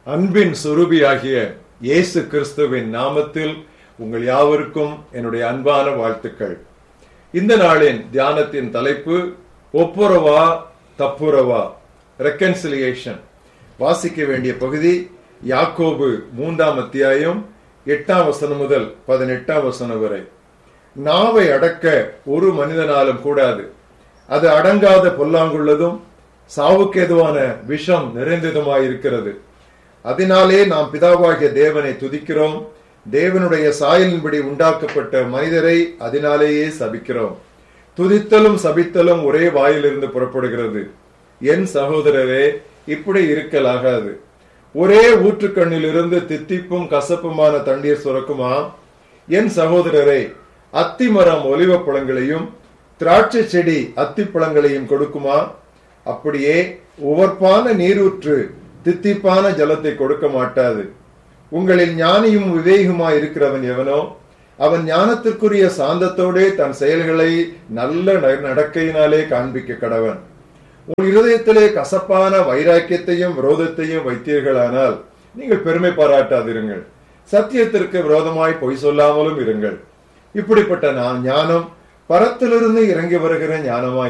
அன்பின் சுரூபியாகிய இயேசு கிறிஸ்துவின் நாமத்தில் உங்கள் யாவருக்கும் என்னுடைய அன்பான வாழ்த்துக்கள் இந்த நாளின் தியானத்தின் தலைப்பு ஒப்புரவா தப்புரவா ரெக்கன்சிலியேஷன் வாசிக்க வேண்டிய பகுதி யாக்கோபு மூன்றாம் அத்தியாயம் எட்டாம் வசனம் முதல் பதினெட்டாம் வசனம் வரை நாவை அடக்க ஒரு மனிதனாலும் கூடாது அது அடங்காத பொல்லாங்குள்ளதும் சாவுக்கேதுவான விஷம் நிறைந்ததுமாயிருக்கிறது அதனாலே நாம் பிதாவாகிய தேவனை துதிக்கிறோம் தேவனுடைய சாயலின்படி உண்டாக்கப்பட்ட மனிதரை அதனாலேயே சபிக்கிறோம் துதித்தலும் சபித்தலும் ஒரே வாயிலிருந்து புறப்படுகிறது என் சகோதரரே இப்படி இருக்கலாகாது ஒரே ஊற்றுக்கண்ணிலிருந்து தித்திப்பும் கசப்புமான தண்ணீர் சுரக்குமா என் சகோதரரே அத்திமரம் ஒலிவ பழங்களையும் திராட்சை செடி அத்திப்பழங்களையும் கொடுக்குமா அப்படியே உவர்ப்பான நீரூற்று தித்திப்பான ஜலத்தை கொடுக்க மாட்டாது உங்களில் ஞானியும் விவேகமாய் இருக்கிறவன் எவனோ அவன் ஞானத்திற்குரிய சாந்தத்தோடே தன் செயல்களை நல்ல ந- நடக்கையினாலே காண்பிக்க கடவன் உங்கள் இருதயத்திலே கசப்பான வைராக்கியத்தையும் விரோதத்தையும் வைத்தீர்களானால் நீங்கள் பெருமை பாராட்டாதிருங்கள் சத்தியத்திற்கு விரோதமாய் பொய் சொல்லாமலும் இருங்கள் இப்படிப்பட்ட நான் ஞானம் பரத்திலிருந்து இறங்கி வருகிற ஞானமாய்